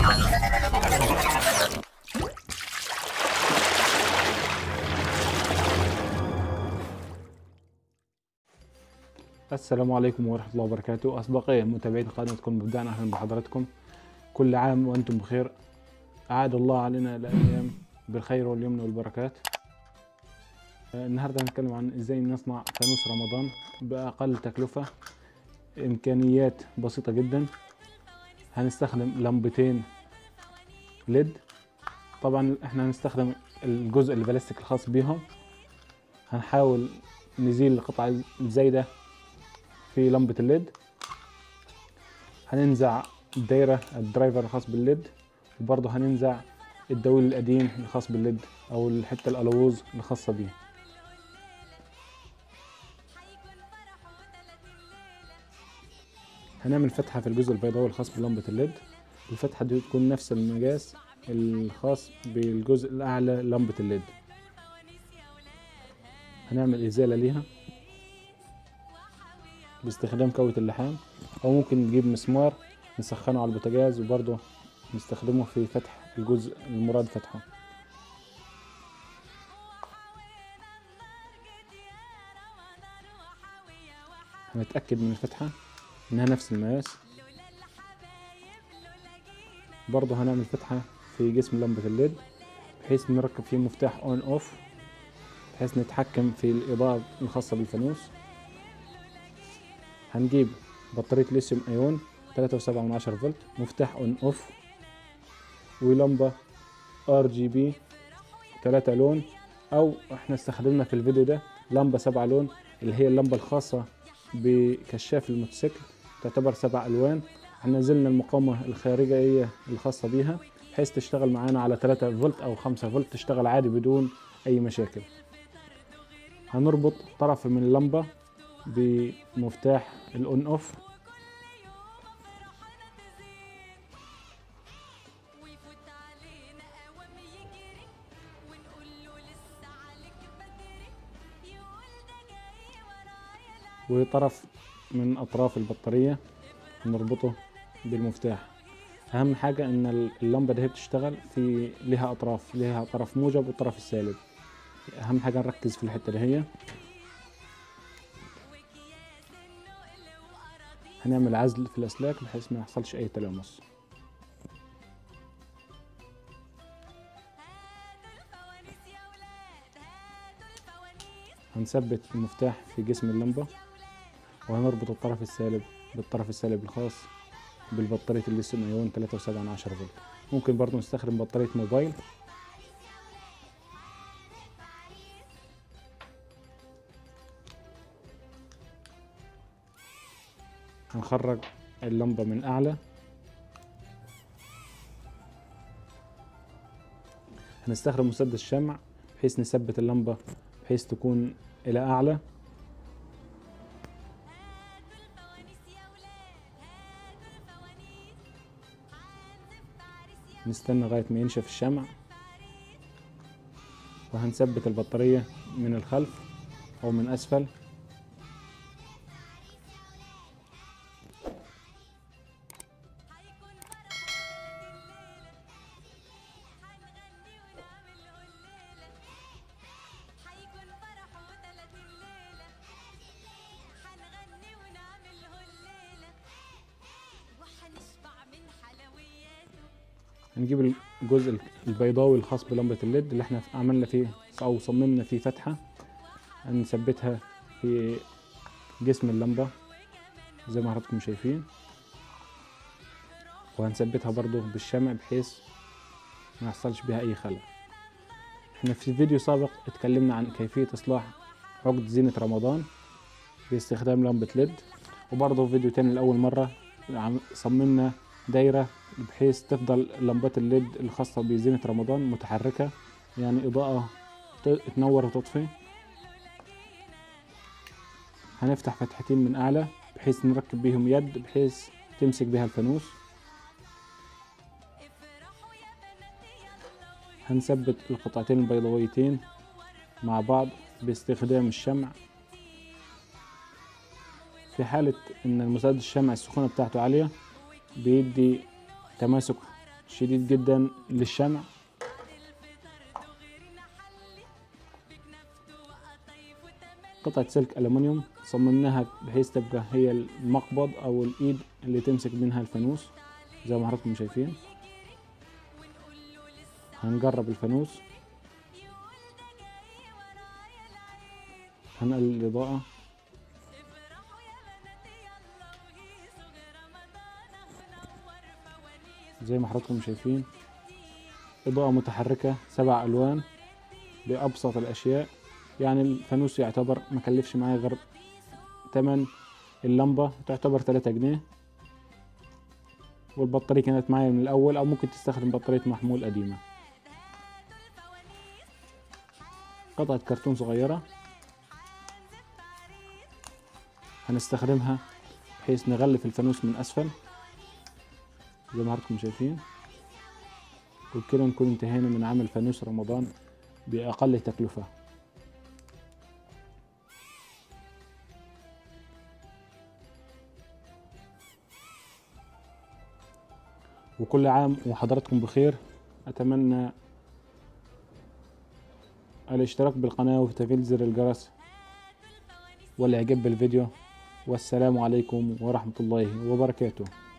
السلام عليكم ورحمة الله وبركاته أصدقائي متابعين قناتكم مبدأ أهلا بحضراتكم كل عام وأنتم بخير أعاد الله علينا الأيام بالخير واليمن والبركات آه، النهاردة هنتكلم عن إزاي نصنع فانوس رمضان بأقل تكلفة إمكانيات بسيطة جدا هنستخدم لمبتين ليد طبعا احنا هنستخدم الجزء البلاستيك الخاص بيهم هنحاول نزيل القطع الزايدة في لمبة الليد هننزع الدايرة الدرايفر الخاص بالليد وبرضه هننزع الدويل القديم الخاص بالليد او الحتة الالوز الخاصة بيه هنعمل فتحة في الجزء البيضاوي الخاص بلمبة الليد الفتحة دي تكون نفس المقاس الخاص بالجزء الأعلى لمبة الليد هنعمل إزالة ليها باستخدام كوة اللحام أو ممكن نجيب مسمار نسخنه على البوتاجاز وبرضه نستخدمه في فتح الجزء المراد فتحه هنتأكد من الفتحة إنها نفس المقاس برضه هنعمل فتحة في جسم لمبة الليد بحيث نركب فيه مفتاح اون اوف بحيث نتحكم في الإضاءة الخاصة بالفانوس هنجيب بطارية ليثيوم ايون تلاتة وسبعة من عشرة فولت مفتاح اون اوف ولمبة ار جي بي تلاتة لون او احنا استخدمنا في الفيديو ده لمبة سبعة لون اللي هي اللمبة الخاصة بكشاف الموتوسيكل تعتبر سبع الوان احنا نزلنا المقاومة الخارجية الخاصة بيها بحيث تشتغل معانا على 3 فولت او 5 فولت تشتغل عادي بدون اي مشاكل هنربط طرف من اللمبة بمفتاح الاون اوف ويفوت علينا قوام يجري ونقول له لسه عليك بدري يقول ده جاي ورايا لا وطرف من اطراف البطارية نربطه بالمفتاح اهم حاجة ان اللمبة دي بتشتغل في لها اطراف لها طرف موجب والطرف السالب اهم حاجة نركز في الحتة دي هي واكياس النقل واراضي هنعمل عزل في الاسلاك بحيث ما يحصلش اي تلامس الفوانيس يا ولاد هاتوا الفوانيس هنثبت المفتاح في جسم اللمبة وهنربط الطرف السالب بالطرف السالب الخاص بالبطارية الليثيوم ايون 3.7 فولت ممكن برضو نستخدم بطارية موبايل هنخرج اللمبة من أعلى هنستخدم مسدس شمع بحيث نثبت اللمبة بحيث تكون إلى أعلى فوانيس يا ولاد هاتوا الفوانيس هنزف عريس يا نستنى لغاية ما ينشف الشمع وهنثبت البطارية من الخلف أو من أسفل هيكون فرح وتلات الليلة هنغني ونعمل الليلة وحنشبع من حلوياته هنجيب الجزء البيضاوي الخاص بلمبة الليد اللي احنا عملنا فيه أو صممنا فيه فتحة هنثبتها في جسم اللمبة زي ما حضراتكم شايفين وهنثبتها برضو بالشمع بحيث ما يحصلش بها أي خلل احنا في فيديو سابق اتكلمنا عن كيفية إصلاح عقد زينة رمضان باستخدام لمبة ليد وبرضه في فيديو تاني لأول مرة عم- صممنا دايرة بحيث تفضل لمبات الليد الخاصة بزينة رمضان متحركة يعني إضاءة ت- تنور وتطفي هنفتح فتحتين من أعلى بحيث نركب بيهم يد بحيث تمسك بها الفانوس افرحوا يا بناتي يلا هنثبت القطعتين البيضاويتين مع بعض باستخدام الشمع في حالة إن المسدس الشمع السخونة بتاعته عالية بيدي تماسك شديد جدا للشمع قطعة سلك ألمنيوم صممناها بحيث تبقى هي المقبض أو الإيد اللي تمسك منها الفانوس زي ما حضراتكم شايفين هنقرب الفانوس هنقلل الإضاءة زي ما حضراتكم شايفين إضاءة متحركة سبع ألوان بأبسط الأشياء يعني الفانوس يعتبر ما كلفش معايا غير تمن اللمبة تعتبر 3 جنيه والبطارية كانت معايا من الأول أو ممكن تستخدم بطارية محمول قديمة قطعة كرتون صغيرة هنستخدمها بحيث نغلف الفانوس من أسفل زي ما حضراتكم شايفين وبكده نكون انتهينا من عمل فانوس رمضان بأقل تكلفة وكل عام وحضراتكم بخير أتمنى الاشتراك بالقناة وتفعيل زر الجرس والإعجاب بالفيديو والسلام عليكم ورحمة الله وبركاته